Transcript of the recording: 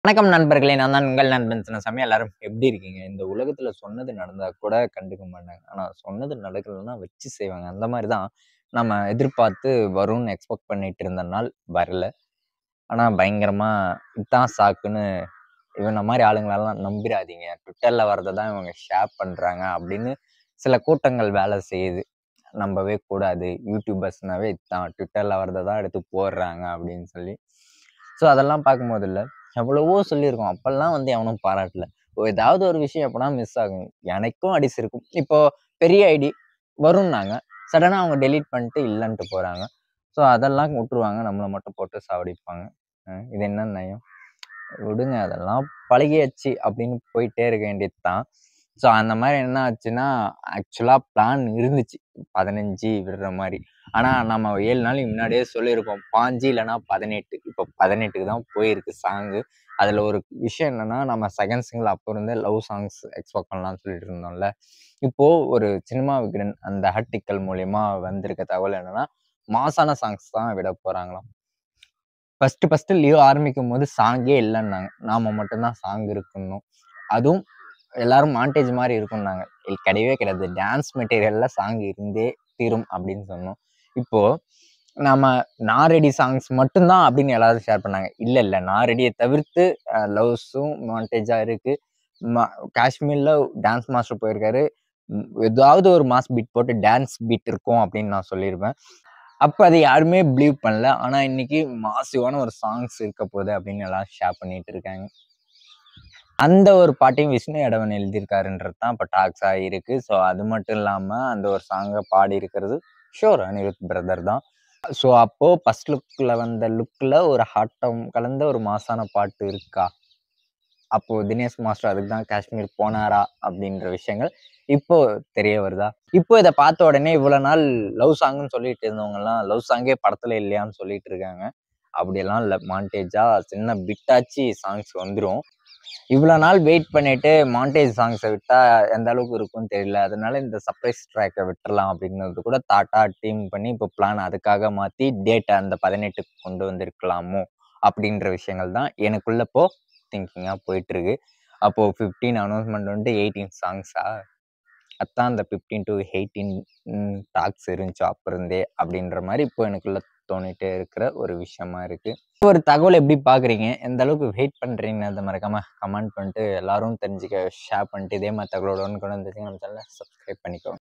வணக்கம் நண்பர்களே நான் தான் உங்கள் நண்பன் சின்னசாமி எல்லாரும் எப்படி இருக்கீங்க இந்த உலகத்துல சொன்னது நடந்தா கூட கண்டுக்க மாட்டாங்க ஆனா சொன்னது நடக்கலைன்னா வச்சு செய்வாங்க அந்த மாதிரி தான் நம்ம எதிர்பார்த்து வரும்னு எக்ஸ்பெக்ட் பண்ணிட்டு இருந்த நாள் வரல ஆனா பயங்கரமா இதான் சாக்குன்னு இவன மாதிரி ஆளுங்களெல்லாம் நம்பிடாதீங்க ட்விட்டர்ல வரதை தான் இவங்க ஷேர் பண்றாங்க அப்படின்னு சில கூட்டங்கள் வேலை செய்யுது நம்பவே கூடாது யூடியூபர்ஸ்னாவே இதான் ட்விட்டர்ல வரதை தான் எடுத்து போடுறாங்க அப்படின்னு சொல்லி ஸோ அதெல்லாம் பார்க்கும்போது இல்லை எவ்வளவோ சொல்லியிருக்கோம் அப்பெல்லாம் வந்து எவனும் பாராட்டல இப்போ ஏதாவது ஒரு விஷயம் எப்படா மிஸ் ஆகும் எனக்கும் அடிஸ் இருக்கும் இப்போ பெரிய ஐடி வரும்னாங்க சடனாக அவங்க டெலீட் பண்ணிட்டு இல்லைன்ட்டு போகிறாங்க ஸோ அதெல்லாம் விட்டுருவாங்க நம்மளை மட்டும் போட்டு சாவடிப்பாங்க அஹ் இது என்ன நயம் விடுங்க அதெல்லாம் பழகியாச்சு அப்படின்னு போயிட்டே இருக்க வேண்டியது தான் ஸோ அந்த மாதிரி என்ன ஆச்சுன்னா ஆக்சுவலாக பிளான் இருந்துச்சு பதினஞ்சு விடுற மாதிரி ஆனால் நம்ம ஏழு நாளைக்கு முன்னாடியே சொல்லியிருக்கோம் பாஞ்சு இல்லைன்னா பதினெட்டு இப்போ பதினெட்டுக்கு தான் போயிருக்கு சாங்கு அதில் ஒரு விஷயம் என்னன்னா நம்ம செகண்ட் சிங்கிள் அப்போ இருந்தே லவ் சாங்ஸ் எக்ஸ்பெக்ட் பண்ணலாம்னு சொல்லிட்டு இருந்தோம்ல இப்போ ஒரு சினிமா விகடன் அந்த ஆர்டிக்கல் மூலியமா வந்திருக்க தகவல் என்னன்னா மாசான சாங்ஸ் தான் விட போறாங்களாம் ஃபர்ஸ்ட் ஃபர்ஸ்ட் லியோ ஆரம்பிக்கும் போது சாங்கே இல்லைன்னாங்க நாம மட்டும்தான் சாங் இருக்கணும் அதுவும் எல்லாரும் மாண்டேஜ் மாதிரி இருக்கும்னாங்க இது கிடையவே கிடையாது டான்ஸ் மெட்டீரியல்ல சாங் இருந்தே தீரும் அப்படின்னு சொன்னோம் இப்போ நம்ம நான் ரெடி சாங்ஸ் மட்டும்தான் அப்படின்னு எல்லாரும் ஷேர் பண்ணாங்க இல்ல இல்ல நான் ரெடியை தவிர்த்து லவ்ஸும் மாண்டேஜா இருக்கு ம- காஷ்மீர்ல டான்ஸ் மாஸ்டர் போயிருக்காரு ம், ஏதாவது ஒரு மாஸ் பீட் போட்டு டான்ஸ் பீட் இருக்கும் அப்படின்னு நான் சொல்லியிருப்பேன் அப்போ அதை யாருமே பிலீவ் பண்ணல ஆனா இன்னைக்கு மாசிவான ஒரு சாங்ஸ் இருக்க போகுது அப்படின்னு எல்லாம் ஷேர் பண்ணிட்டு இருக்காங்க அந்த ஒரு பாட்டையும் விஷ்ணு எடவன் எழுதியிருக்காருன்றது தான் இப்போ டாக்ஸ் ஆகிருக்கு ஸோ அது மட்டும் இல்லாமல் அந்த ஒரு சாங்கை பாடி இருக்கிறது ஷோர் அனிருத் பிரதர் தான் ஸோ அப்போ ஃபர்ஸ்ட் லுக்கில் வந்த லுக்கில் ஒரு ஹாட்டம் கலந்த ஒரு மாசான பாட்டு இருக்கா அப்போ தினேஷ் மாஸ்டர் அதுக்கு தான் காஷ்மீர் போனாரா அப்படின்ற விஷயங்கள் இப்போ தெரிய வருதா இப்போ இதை பார்த்த உடனே இவ்வளோ நாள் லவ் சாங்னு சொல்லிட்டு இருந்தவங்கலாம் லவ் சாங்கே படத்துல இல்லையான்னு சொல்லிட்டு இருக்காங்க அப்படியெல்லாம் இல்லை மாண்டேஜா சின்ன பிட்டாச்சு சாங்ஸ் வந்துடும் இவ்வளோ நாள் வெயிட் பண்ணிட்டு மாண்டேஜ் சாங்ஸை விட்டா எந்த அளவுக்கு இருக்கும்னு தெரியல அதனால இந்த சர்ப்ரைஸ் ட்ராக்கை விட்டுறலாம் அப்படிங்கிறது கூட தாட்டா டீம் பண்ணி இப்போ பிளான் அதுக்காக மாற்றி டேட்டை அந்த பதினெட்டுக்கு கொண்டு வந்திருக்கலாமோ அப்படின்ற விஷயங்கள் தான் எனக்குள்ள இப்போ திங்கிங்காக போயிட்டு இருக்கு அப்போ ஃபிஃப்டீன் அனௌன்ஸ்மெண்ட் வந்துட்டு எயிட்டீன் சாங்ஸா அதான் அந்த ஃபிஃப்டீன் டு எயிட்டீன் டாக்ஸ் இருந்துச்சு அப்போ இருந்தே அப்படின்ற மாதிரி இப்போ எனக்குள்ள தோணிட்டே இருக்கிற ஒரு விஷயமா இருக்கு ஒரு தகவல் எப்படி பாக்குறீங்க எந்த அளவுக்கு வெயிட் பண்றீங்கன்னு அதை மறக்காம கமெண்ட் பண்ணிட்டு எல்லாரும் தெரிஞ்சுக்க ஷேர் பண்ணிட்டு இதே மாதிரி தகவலோட ஒன்று கொண்டு வந்துருக்கீங்க நம்ம சேனலை சப்ஸ்கிரைப் பண்ணிக்கோங்க